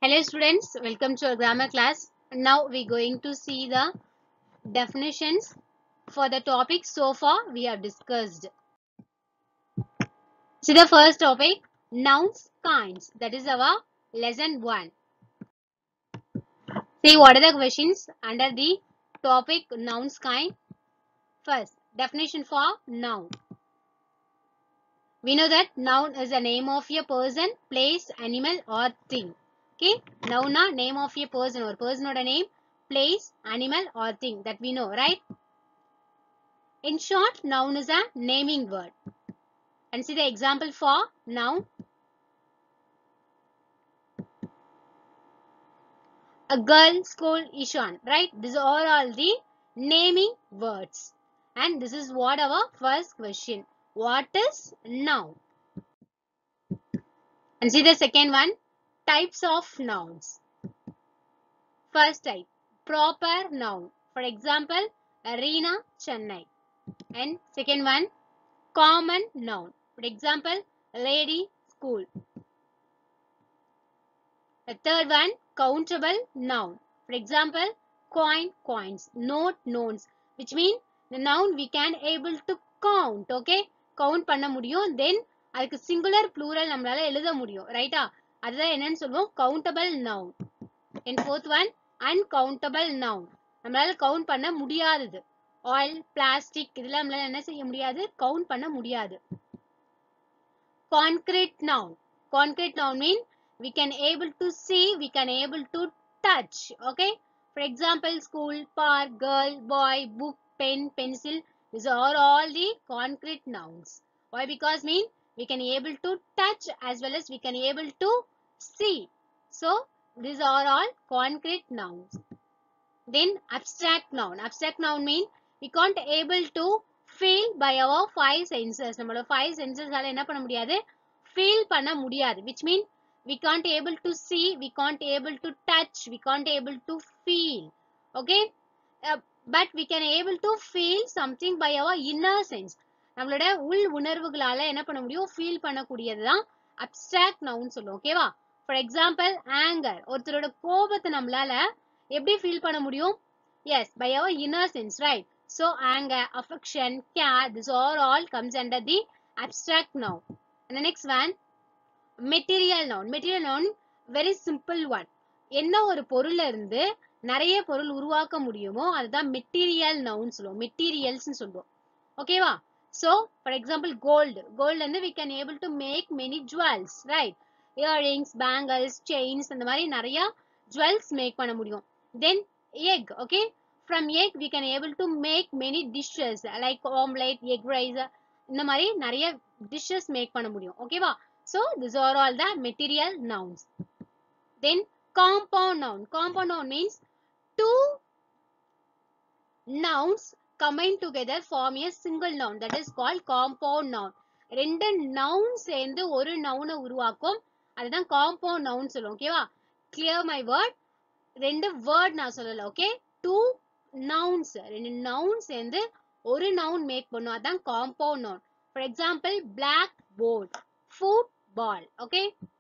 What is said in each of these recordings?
Hello students, welcome to our grammar class. Now we going to see the definitions for the topic so far we have discussed. See the first topic, nouns, kinds. That is our lesson 1. See what are the questions under the topic nouns, kind. First, definition for noun. We know that noun is a name of a person, place, animal or thing. Okay, noun na name of a person or person or a name, place, animal or thing that we know, right? In short, noun is a naming word. And see the example for noun. A girl school Ishan, right? These are all the naming words. And this is what our first question. What is noun? And see the second one. Types of nouns. First type. Proper noun. For example, Arena, Chennai. And second one. Common noun. For example, lady, school. The third one. Countable noun. For example, coin, coins. Note, notes. Which mean the noun we can able to count. Okay. Count பண்ண முடியும் தென் அதுக்கு singular plural நம்மளால எழுத முடியும் ரைட்டா அதுதான் என்னன்னு சொல்லுவோம் countable noun and fourth one uncountable noun நம்மளால கவுண்ட் பண்ண முடியாதது ஆயில் பிளாஸ்டிக் இதெல்லாம் நம்மளால என்ன செய்ய முடியாது கவுண்ட் பண்ண முடியாது concrete noun concrete noun mean we can able to see we can able to touch okay for example school park girl boy book pen pencil these are all the concrete nouns why because mean we can able to touch as well as we can able to see so these are all concrete nouns then abstract noun abstract noun mean we can't able to feel by our five senses நம்மளோட five senses ஆல என்ன பண்ண முடியாது feel பண்ண முடியாது which mean we can't able to see we can't able to touch we can't able to feel okay uh, but we can able to feel something by our inner sense நம்மளோட உள் உணர்வுகளால என்ன பண்ண முடியும் feel பண்ணக்கூடியது தான் abstract noun சொல்லுவோம் ஓகேவா for example anchor ஒருத்தரோட கோபத்தை நம்மளால எப்படி ஃபீல் பண்ண முடியும் yes by our inner sense right so anger affection care this are all comes under the abstract noun and the next one material noun material noun very simple one என்ன ஒரு பொருள்ல இருந்து நிறைய பொருள் உருவாக்க முடியுமோ அதுதான் மெட்டீரியல் நவுன் சொல்லுவோம் மெட்டீரியல்ஸ் சொல்லுவோம் ஓகேவா so for example gold gold வந்து we can able to make many jewels right earrings bangles chains அந்த மாதிரி நிறைய ஜுவல்ஸ் மேக் பண்ண முடியும் then egg okay from egg we can able to make many dishes like omelette egg rice இந்த மாதிரி நிறைய டிஷ்ஷஸ் மேக் பண்ண முடியும் ஓகேவா so this are all the material nouns then compound noun compound noun means two nouns combined together form a single noun that is called compound noun ரெண்டு noun சேர்ந்து ஒரு நவுனை உருவாக்கும் அதுதான் காம்பவுண்ட் நவுன் சொல்லுவோம் ஓகேவா கிளியர் மை வேர்ட் ரெண்டு word நான் சொல்லல ஓகே டூ நவுன்ஸ் ரெண்டு நவுன் சேர்ந்து ஒரு நவுன் மேக் பண்ணும் அதான் compound noun for example blackboard football okay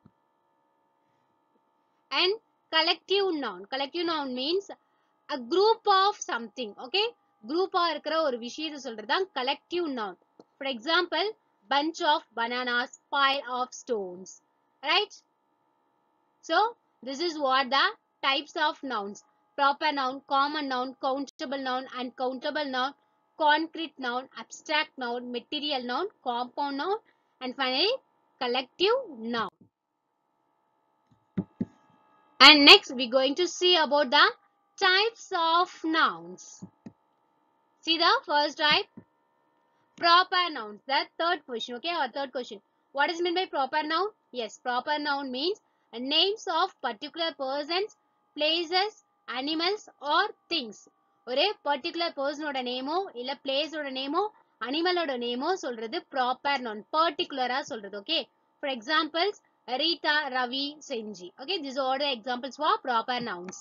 and collective noun collective noun means a group of something okay group ஆ இருக்கிற ஒரு விஷயத்தை சொல்றதுதான் collective noun for example bunch of bananas pile of stones right so this is what the types of nouns proper noun common noun countable noun uncountable noun concrete noun abstract noun material noun compound noun and finally collective noun And next we're going to see about the types of nouns. See the first type? Proper nouns. The third question. Okay, our third question. What is meant by proper noun? Yes, proper noun means names of particular persons, places, animals or things. ஒரு particular பர்சனோட நேமோ இல்ல பிளேஸோட நேமோ அனிமலோட நேமோ சொல்றது proper noun பர்டிகுலரா சொல்றது okay for examples Rita, Ravi, Senji. Okay, these are the examples for proper nouns.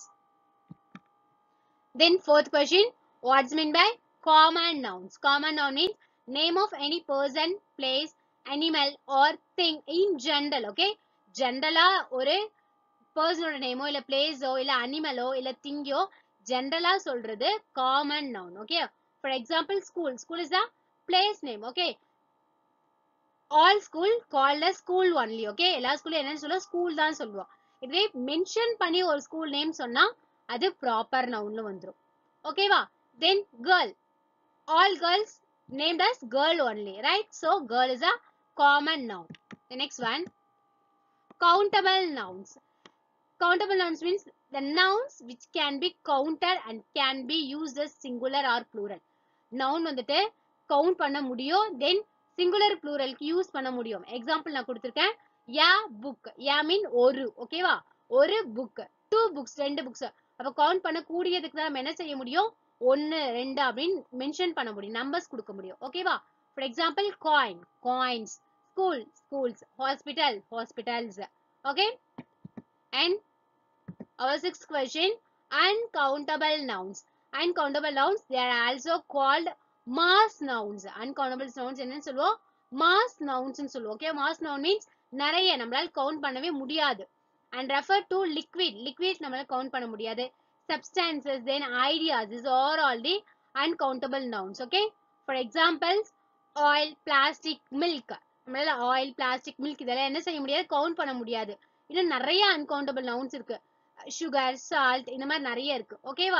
Then fourth question, what's meant by common nouns? Common noun means name of any person, place, animal or thing in general. Okay, general ஒரு பர்சனோட நேமோ இல்ல பிளேஸோ இல்ல அனிமலோ இல்ல திங்கோ ஜென்ரலா சொல்றது common noun okay for example school school is a place name okay all school called school only okay எல்லா ஸ்கூலும் என்னன்னு சொல்ல ஸ்கூல் தான் சொல்லுவோம் இதுவே மென்ஷன் பண்ணி ஒரு ஸ்கூல் நேம் சொன்னா அது ப்ராப்பர் நவுன்ல வந்துரும் ஓகேவா then girl all girls named as girl only right so girl is a common noun the next one countable nouns countable nouns means the nouns which can be counted and can be used as singular or plural noun வந்துட்டு count பண்ண முடியும் தென் singular ப்ளூரலுக்கு use பண்ண முடியும் example நான் கொடுத்துருக்கேன் யா book யா மீன் ஒரு ஓகேவா ஒரு புக் டூ புக்ஸ் ரெண்டு புக்ஸ் அப்ப கவுண்ட் பண்ண கூடியதுக்கு தான் நம்ம என்ன செய்ய முடியும் ஒன்னு ரெண்டு அப்படின்னு மென்ஷன் பண்ண முடியும் நம்பர்ஸ் கொடுக்க முடியும் ஓகேவா for example coin coins school schools hospital hospitals okay and our sixth question uncountable nouns uncountable nouns they are also called mass nouns uncountable nouns என்னன்னு சொல்லுவோம் mass nouns னு சொல்லுவோம் okay mass noun means நிறைய நம்மளால count பண்ணவே முடியாது and refer to liquid liquid நம்மளால count பண்ண முடியாது substances then ideas these are all the uncountable nouns okay for examples oil plastic milk நம்மளால oil plastic milk இதெல்லாம் என்ன செய்ய முடியாது கவுண்ட் பண்ண முடியாது இன்னும் நிறைய uncountable nouns இருக்கு சுகர் சால்ட் இந்த மாதிரி நிறைய இருக்கு ஓகேவா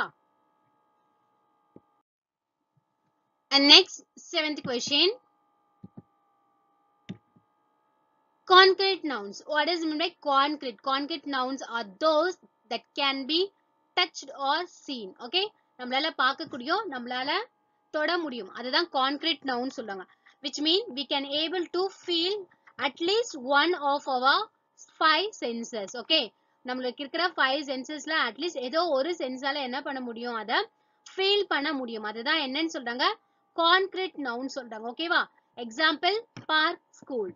and next seventh question concrete nouns what is meant by concrete concrete nouns are those that can be touched or seen okay நம்மளால பார்க்கக்கூடிய நம்மளால தொட முடியும் அதுதான் concrete noun சொல்றாங்க which mean we can able to feel at least one of our five senses okay நம்மளுக்கு இருக்கிற five சென்சஸ்ல at least ஏதோ ஒரு சென்ஸால என்ன பண்ண முடியும் அத ஃபீல் பண்ண முடியும் அதுதான் என்னன்னு சொல்றாங்க கான்கிரீட் நவுன் சொல்றாங்க ஓகேவா example park school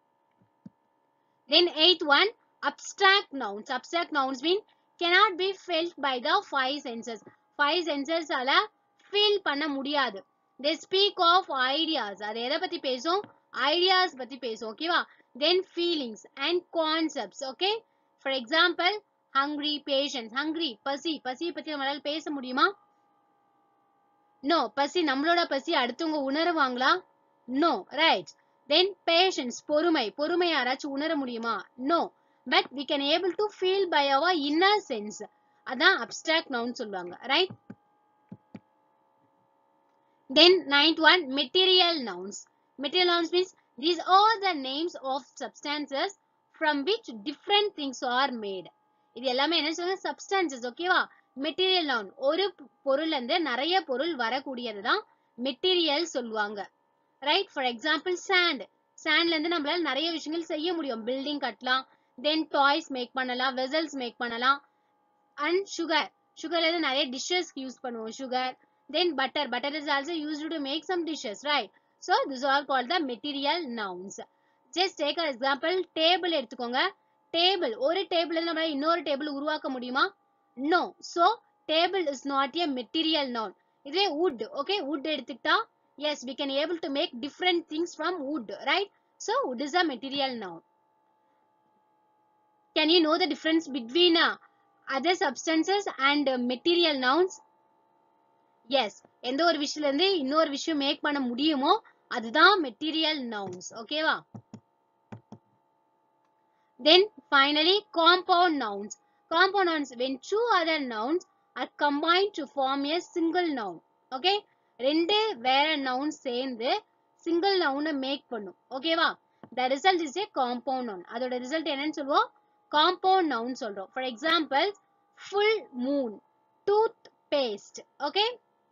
then eighth one abstract nouns abstract nouns mean cannot be felt by the five senses five senses ஆல ஃபீல் பண்ண முடியாது they speak of ideas அது எதை பத்தி பேசும் ஐடியாஸ் பத்தி பேசும் ஓகேவா then feelings and concepts okay for example hungry patience hungry பசி பசியை பத்தி நம்மளால பேச முடியுமா நோ பசி நம்மளோட பசி அடுத்தவங்க உணருவாங்களா நோ ரைட் தென் பேஷன்ஸ் பொறுமை பொறுமை யாராச்சும் உணர முடியுமா no but we can able to feel by our inner sense அதான் அப்டிராக்ட் நவுன் சொல்லுவாங்க right then ninth one material nouns material nouns means these are the names of substances from which different things are made இது எல்லாமே என்ன சொல்லுங்க substances ஓகேவா material noun ஒரு பொருள்ல இருந்து நிறைய பொருள் வரக்கூடியது தான் மெட்டீரியல் சொல்லுவாங்க ரைட் ஃபார் எக்ஸாம்பிள் சாண்ட் சாண்ட்ல இருந்து நம்மளால நிறைய விஷயங்கள் செய்ய முடியும் பில்டிங் கட்டலாம் தென் டாய்ஸ் மேக் பண்ணலாம் வெசல்ஸ் மேக் பண்ணலாம் அண்ட் சுகர் சுகர்ல இருந்து நிறைய டிஷ்ஷஸ் யூஸ் பண்ணுவோம் sugar then butter butter is also used to make some dishes right so this are call the material nouns just take example table எடுத்துக்கோங்க table ஒரு table நம்மளால இன்னொரு table உருவாக்க முடியுமா no so table is not a material noun இதே wood okay wood எடுத்துக்கிட்டா yes we can able to make different things from wood right so wood is a material noun can you know the difference between other substances and material nouns yes எந்த ஒரு விஷயத்துல இருந்து இன்னொரு விஷயம் make பண்ண முடியுமோ அதுதான் மெட்டீரியல் நவுன்ஸ் ஓகேவா Then finally compound nouns. Compound nouns when two other nouns are combined to form a single noun. Okay? ரெண்டு வேற nouns சேர்ந்து single noun மேக் பண்ணும் ஓகேவா the result is a compound noun அதோட ரிசல்ட் என்னன்னு சொல்லுவோம் compound noun சொல்றோம் for example full moon tooth paste okay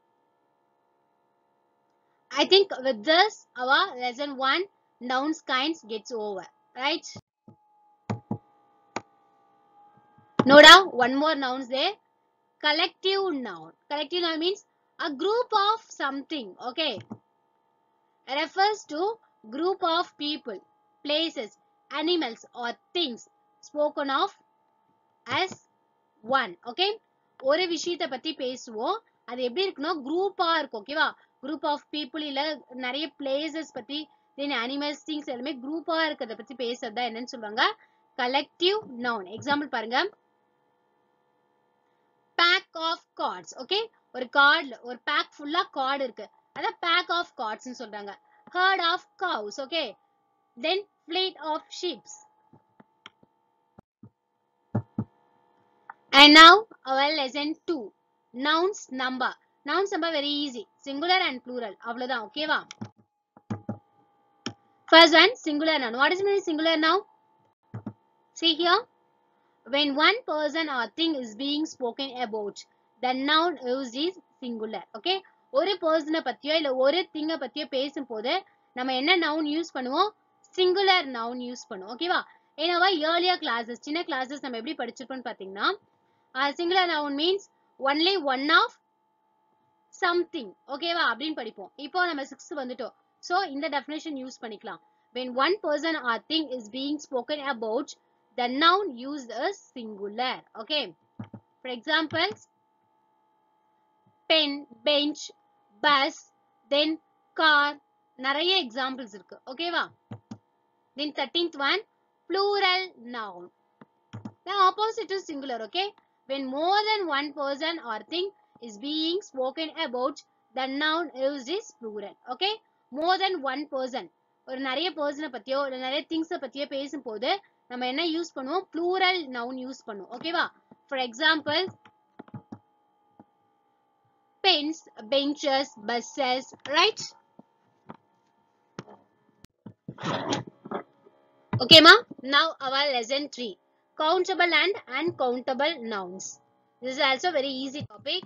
I think with this our lesson 1 nouns kinds gets over right No doubt, one more noun there. Collective noun. Collective noun means a group of something. Okay. Refers to group of people, places, animals or things spoken of as one. Okay. ஒரு விஷயத்தை பத்தி பேசுவோம் அது எப்படி இருக்குன்னா குரூப்பா இருக்கும் ஓகேவா குரூப் ஆஃப் பீப்புள் இல்ல நிறைய பிளேசஸ் பத்தி தென் அனிமல்ஸ் திங்ஸ் எல்லாமே குரூப்பா இருக்கிறத பத்தி பேசுறதா என்னன்னு சொல்லுவாங்க collective noun எக்ஸாம்பிள் பாருங்க pack of cards ஓகே ஒரு கார்டு ஒரு பேக் ஃபுல்லா கார்டு இருக்கு அதான் பேக் ஆஃப் கார்ட்ஸ்னு சொல்றாங்க herd of cows okay then fleet of ships and now our lesson 2 nouns number nouns number very easy singular and plural அவ்வளவுதான் ஓகேவா first one singular noun what is mean singular noun see here when one person or thing is being spoken about the noun used is singular okay ஒரு பர்சனை பத்தியோ இல்ல ஒரு திங்க பத்தியோ பேசும்போது நம்ம என்ன நவுன் யூஸ் பண்ணுவோம் சிங்குலர் நவுன் யூஸ் பண்ணுவோம் ஓகேவா ஏன்னாவா ஏர்லியர் கிளாஸஸ் சின்ன கிளாஸஸ் நம்ம எப்படி படிச்சிருப்போம்னு பாத்தீங்கன்னா singular noun means only one of something ஓகேவா அப்படின்னு படிப்போம் இப்போ நம்ம சிக்ஸ்த் வந்துட்டோம் சோ இந்த டெஃபினேஷன் யூஸ் பண்ணிக்கலாம் when one person or thing is being spoken about the noun used is singular okay for example pen bench bus then car நிறைய examples இருக்கு ஓகேவா then 13th one plural noun the opposite is singular okay when more than one person or thing is being spoken about the noun used is plural okay more than one person ஒரு நிறைய பர்சனை பத்தியோ இல்ல நிறைய திங்ஸ பத்தியோ பேசும்போது நம்ம என்ன யூஸ் பண்ணுவோம் ப்ளூரல் நவுன் யூஸ் பண்ணுவோம் ஓகேவா for example pens benches buses right ஓகேமா now our lesson three countable and uncountable nouns this is also very easy topic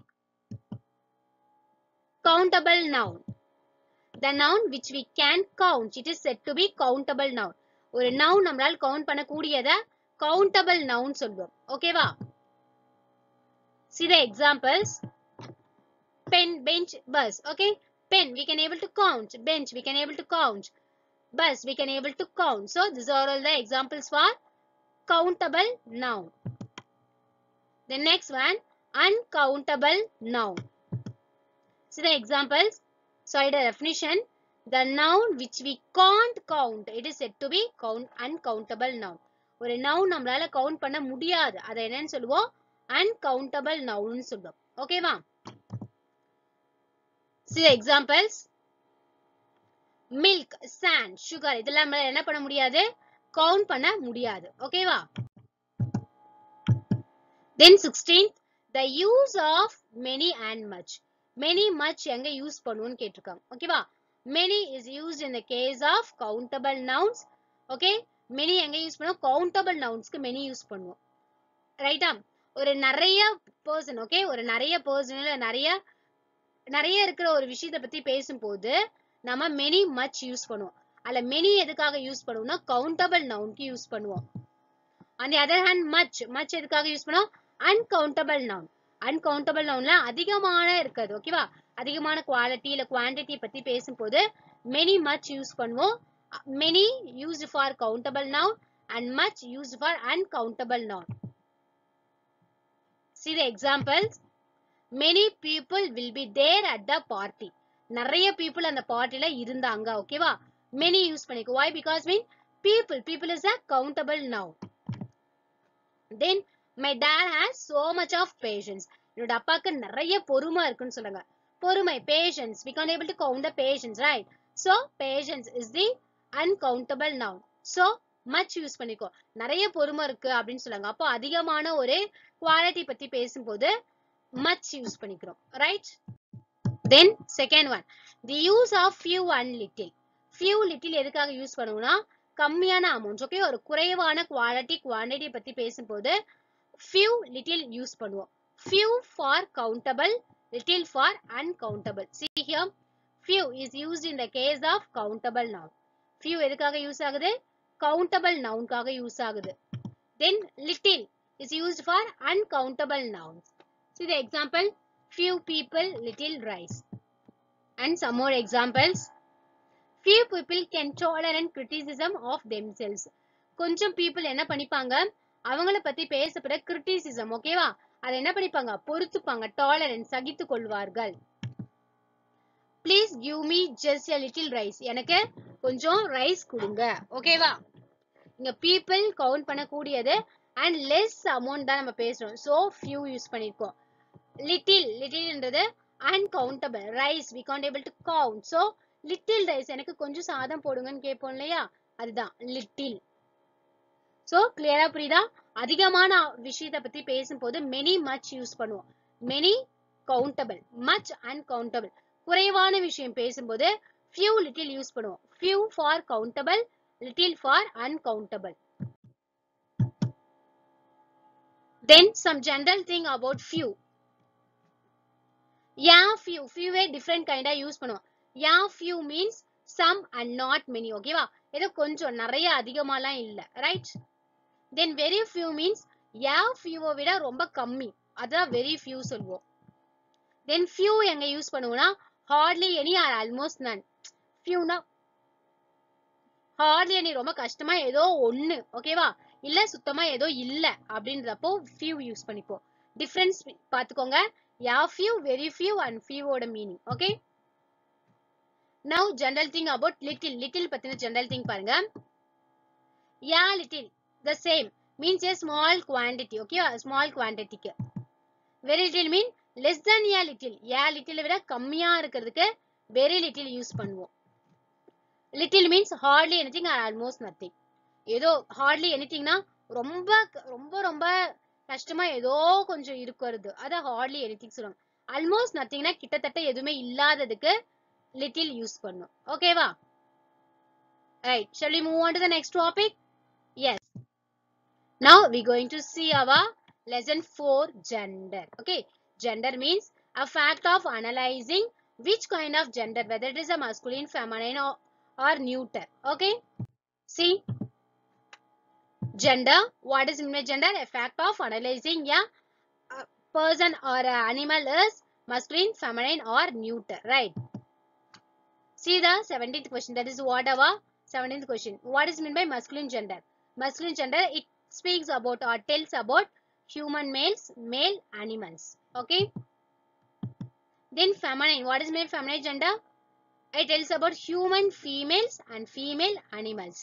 countable noun the noun which we can count it is said to be countable noun ஒரு noun நம்மளால count பண்ணக்கூடியத countable noun சொல்லுவோம் ஓகேவா see the examples pen bench bus okay pen we can able to count bench we can able to count bus we can able to count so these are all the examples for countable noun the next one uncountable noun see the examples So, the definition, the noun which we can't count, it is said to be count uncountable noun. ஒரு noun நம்மளால count பண்ண முடியாது அதை என்னன்னு சொல்லுவோம் uncountable noun சொல்லுவோம் ஓகேவா சில எக்ஸாம்பிள்ஸ் மில்க் sand சுகர் இதெல்லாம் நம்மளால என்ன பண்ண முடியாது கவுண்ட் பண்ண முடியாது ஓகேவா then sixteenth the use of many and much many much எங்க யூஸ் பண்ணுவோம்னு கேட்டிருக்காங்க ஓகேவா many is used in the case of countable nouns okay many எங்க யூஸ் பண்ணுவோம் கவுண்டபிள் நவுன்ஸ்க்கு மெனி யூஸ் பண்ணுவோம் ரைட்டா ஒரு நிறைய பர்சன் ஓகே ஒரு நிறைய பர்சன் நிறைய நிறைய இருக்கிற ஒரு விஷயத்தை பத்தி பேசும்போது நம்ம மெனி மச் யூஸ் பண்ணுவோம் அதுல மெனி எதுக்காக யூஸ் பண்ணுவோம்னா கவுண்டபிள் நவுன்க்கு யூஸ் பண்ணுவோம் அந்த அதர் ஹேண்ட் மச் மச் எதுக்காக யூஸ் பண்ணுவோம் அன்கவுண்டபிள் நவுன் அன்கவுண்டபிள் நவுன்ல அதிகமான இருக்காது ஓகேவா அதிகமான குவாலிட்டி இல்ல குவான்டிட்டி பத்தி பேசும்போது மெனி மச் யூஸ் பண்ணுவோம் many used for countable noun and much used for uncountable noun see the examples many people will be there at the party நிறைய people அந்த பார்ட்டில இருந்தாங்க ஓகேவா many யூஸ் பண்ணிக்கோ why because mean people people is a countable noun then my dad has so much of patience என்னோட அப்பாக்கு நிறைய பொறுமை இருக்குன்னு சொல்லுங்க பொறுமை patience we can't able to count the patience right so patience is the uncountable noun so much use பண்ணிக்கோ நிறைய பொறுமை இருக்கு அப்படின்னு சொல்லுங்க அப்போ அதிகமான ஒரு குவாலிட்டி பத்தி பேசும்போது much யூஸ் பண்ணிக்கிறோம் right then second one the use of few and little few little எதுக்காக யூஸ் பண்ணுவோம்னா கம்மியான அமௌண்ட் ஓகே ஒரு குறைவான குவாலிட்டி குவான்டிட்டி பத்தி பேசும்போது few லிட்டில் யூஸ் பண்ணுவோம் few for countable little for uncountable see here few is used in the case of countable noun few எதுக்காக use ஆகுது கவுண்டபிள் நவுன்காக யூஸ் ஆகுது then little is used for uncountable nouns see the example few people little rice and some more examples few people can tolerate criticism of themselves கொஞ்சம் people என்ன பண்ணிப்பாங்க அவங்கள பத்தி பேசப்படுற criticism ஓகேவா அதை என்ன பண்ணிப்பாங்க பொறுத்துப்பாங்க டாலரன்ஸ் சகித்து கொள்வார்கள் please give me just a little rice எனக்கு கொஞ்சம் ரைஸ் கொடுங்க ஓகேவா இங்க பீப்புள் கவுண்ட் பண்ணக்கூடியது அண்ட் லெஸ் அமௌண்ட் தான் நம்ம பேசுறோம் சோ ஃபியூ யூஸ் பண்ணிருக்கோம் லிட்டில் லிட்டில்ன்றது uncountable rice we can't able to count so little rice எனக்கு கொஞ்சம் சாதம் போடுங்கன்னு கேட்போம் இல்லையா அதுதான் லிட்டில் சோ கிளியரா புரியுதா அதிகமான விஷயத்தை பத்தி பேசும்போது மெனி மச் யூஸ் பண்ணுவோம் மெனி கவுண்டபிள் மச் அன்கவுண்டபிள் குறைவான விஷயம் பேசும்போது few little யூஸ் பண்ணுவோம் few for countable little for uncountable then some general thing about few yeah few few way different kind ஆ யூஸ் பண்ணுவோம் yeah few means some and not many ஓகேவா ஏதோ கொஞ்சம் நிறைய அதிகமாலாம் இல்ல right then very few means yeah few விட ரொம்ப கம்மி அதான் வெரி few சொல்லுவோம் தென் few எங்க யூஸ் பண்ணுவோம்னா hardly any or almost none ஃபியூனா ஹார்ட்லி any ரொம்ப கஷ்டமா ஏதோ ஒண்ணு ஓகேவா இல்ல சுத்தமா ஏதோ இல்ல அப்படின்றப்போ ஃபியூ யூஸ் பண்ணிப்போம் டிஃபரன்ஸ் பாத்துக்கோங்க yeah few very few and ஃபியூவோட meaning okay now general think about little little பத்தின ஜெனரல் திங் பாருங்க yeah little the same means a small quantity okay small குவான்டிட்டிக்கு very little mean less than a little a little விட கம்மியா இருக்கிறதுக்கு very little use பண்ணுவோம் little means hardly anything or almost nothing ஏதோ hardly எனிதிங்னா ரொம்ப ரொம்ப ரொம்ப கஷ்டமா ஏதோ கொஞ்சம் இருக்கிறது அத ஹார்ட்லி எனிதிங் சொல்லுவாங்க ஆல்மோஸ்ட் நத்திங்னா கிட்டத்தட்ட எதுவுமே இல்லாததுக்கு லிட்டில் யூஸ் பண்ணும் ஓகேவா right shall we move on to the next topic yes now we going to see our lesson 4 gender okay gender means a fact of analyzing which kind of gender whether it is a masculine feminine or, or neuter okay see gender what is mean by gender a fact of analyzing a, a person or a animal is masculine feminine or neuter right see the 17th question that is what our 17th question what is mean by masculine gender masculine gender it speaks about or tells about human males male animals okay then feminine what is mean by feminine gender it tells about human females and female animals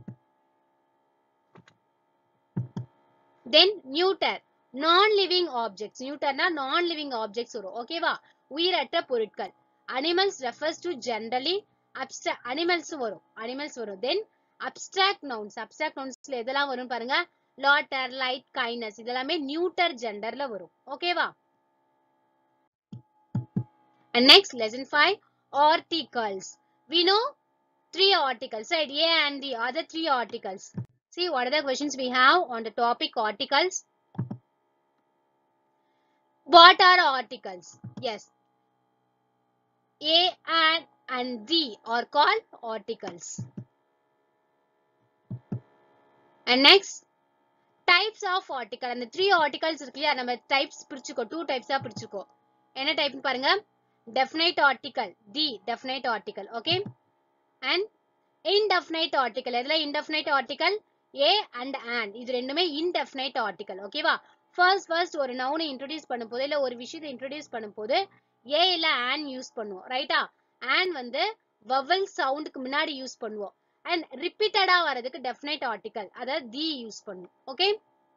then neuter non-living objects neuterனா non-living objects வரும் ஓகேவா உயிரற்ற பொருட்கள் animals refers to generally abstract animals வரும் animals வரும் then abstract nouns abstract nounsல எதெல்லாம் வரும் பாருங்க laughter light kindness இதெல்லாமே neuter genderல வரும் ஓகேவா and next lesson 5 articles we know three articles right a and the other three articles see what are the questions we have on the topic articles what are articles yes a and and the are called articles and next types of article அந்த three articles இருக்கு இல்லையா நம்ம types பிரிச்சுக்கோ two டைப்ஸா பிரிச்சுக்கோ என்ன type பாருங்க definite article the definite article okay and indefinite article எதுல indefinite article a and and இது ரெண்டுமே indefinite article ஓகேவா ஃபர்ஸ்ட் ஃபர்ஸ்ட் ஒரு நவுனை இன்ட்ரோடியூஸ் பண்ணும்போது இல்ல ஒரு விஷயத்தை இன்ட்ரோடியூஸ் பண்ணும்போது ஏ இல்ல an யூஸ் பண்ணுவோம் ரைட்டா an வந்து வவல் சவுண்டுக்கு முன்னாடி யூஸ் பண்ணுவோம் அண்ட் ரிப்பீட்டடா வரதுக்கு டெஃபினைட் ஆர்டிகல் அதாவது தி யூஸ் பண்ணும் okay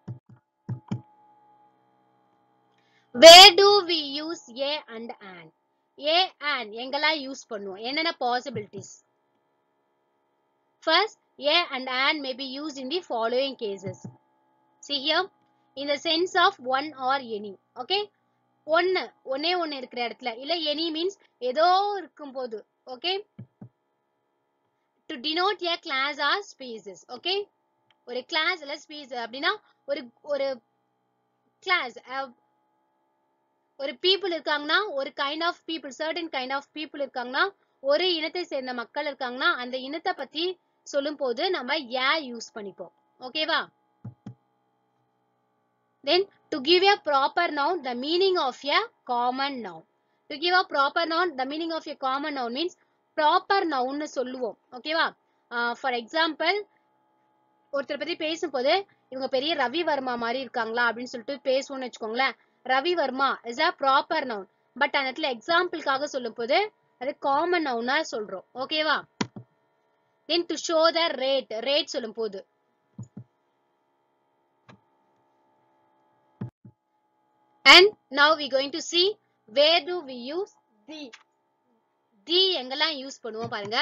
where to we use a and and a and எங்கெல்லாம் யூஸ் பண்ணுவோம் என்னென்ன possibilities first a and and may be use in the following cases see here in the sense of one or any okay ஒன்னு ஒன்னே ஒன்னு இருக்கிற இடத்துல இல்ல any means ஏதோ இருக்கும் போது okay to denote a class or species okay ஒரு class இல்ல species அப்படின்னா ஒரு ஒரு class அஹ், ஒரு people இருக்காங்கன்னா ஒரு kind of people certain kind of people இருக்காங்கன்னா ஒரு இனத்தை சேர்ந்த மக்கள் இருக்காங்கன்னா அந்த இனத்தை பத்தி சொல்லும் போது நம்ம ஏ யூஸ் பண்ணிப்போம் ஓகேவா Then to give a proper noun, the meaning of a common noun. To give a proper noun, the meaning of a common noun means proper noun னு சொல்லுவோம் ஓகேவா ஃபார் எக்ஸாம்பிள் ஒருத்தர் பத்தி பேசும்போது இவங்க பெரிய ரவி வர்மா மாதிரி இருக்காங்களா அப்படின்னு சொல்லிட்டு பேசுவோம்னு வச்சுக்கோங்களேன் Ravi Varma is a proper noun but அந்த இடத்துல எக்ஸாம்பிளுக்காக சொல்லும் போது அது காமன் நவுனா சொல்றோம் ஓகேவா then to show the rate rate சொல்லும் போது and now we going to see where do we use the the எங்கெல்லாம் யூஸ் பண்ணுவோம் பாருங்க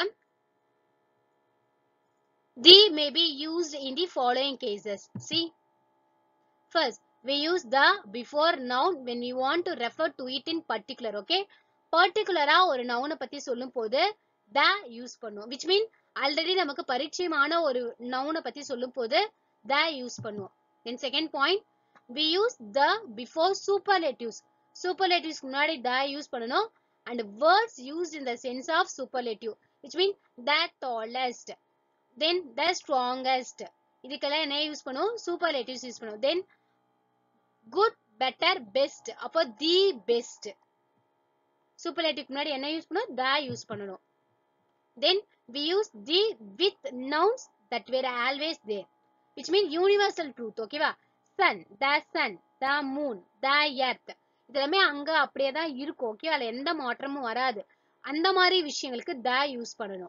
the may be used in the following cases see first we use the before noun when we want to refer to it in particular okay பர்டிகுலரா ஒரு நவுனை பத்தி சொல்லும் போது the use பண்ணுவோம் which mean already நமக்கு பரிச்சயமான ஒரு நவுனை பத்தி சொல்லும் போது த யூஸ் பண்ணுவோம் then second point we use the before superlatives superlatives முன்னாடி த யூஸ் பண்ணணும் and words used in the sense of superlative which mean the tallest then the strongest இதுக்கெல்லாம் என்ன யூஸ் பண்ணுவோம் சூப்பர்லேட்டிவ்ஸ் யூஸ் பண்ணுவோம் then good better best அப்போ the best superlative முன்னாடி என்ன use பண்ணுவோம் த யூஸ் பண்ணணும் then we use the with nouns that were always there which mean universal truth ஓகேவா sun the sun the moon the earth இதெல்லாமே அங்க அப்படியே தான் இருக்கும் ஓகே அதுல எந்த மாற்றமும் வராது அந்த மாதிரி விஷயங்களுக்கு த யூஸ் பண்ணணும்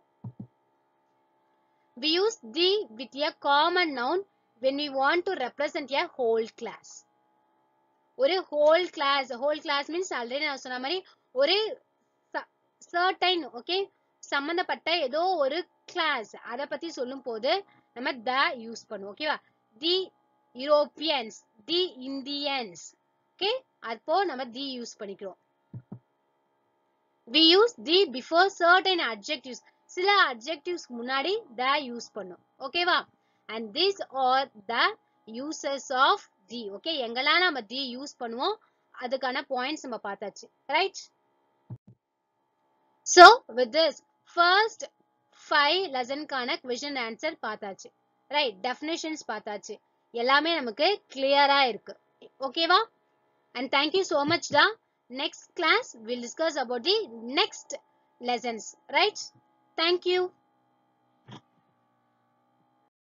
we use the with a common noun when we want to represent a whole class ஒரு whole class whole class means already நான் சொன்ன மாதிரி ஒரு certain ஓகே சம்பந்தப்பட்ட ஏதோ ஒரு கிளாஸ் அத பத்தி சொல்லும் போது நம்ம த யூஸ் பண்ணுவோம் ஓகேவா the Europeans the Indians okay அப்போ நம்ம தி யூஸ் பண்ணிக்கிறோம் we use the before certain adjectives சில adjectives முன்னாடி the யூஸ் பண்ணும் ஓகேவா and these are the uses of the ஓகே எங்கெல்லாம் நம்ம the யூஸ் பண்ணுவோம் அதுக்கான பாயிண்ட்ஸ் நம்ம பார்த்தாச்சு right so with this first five லெசனுக்கான கொஷின் ஆன்சர் பார்த்தாச்சு ரைட் டெஃபினேஷன்ஸ் பார்த்தாச்சு எல்லாமே நமக்கு கிளியரா இருக்கு ஓகேவா and thank you so much da next class we'll discuss about the next lessons right thank you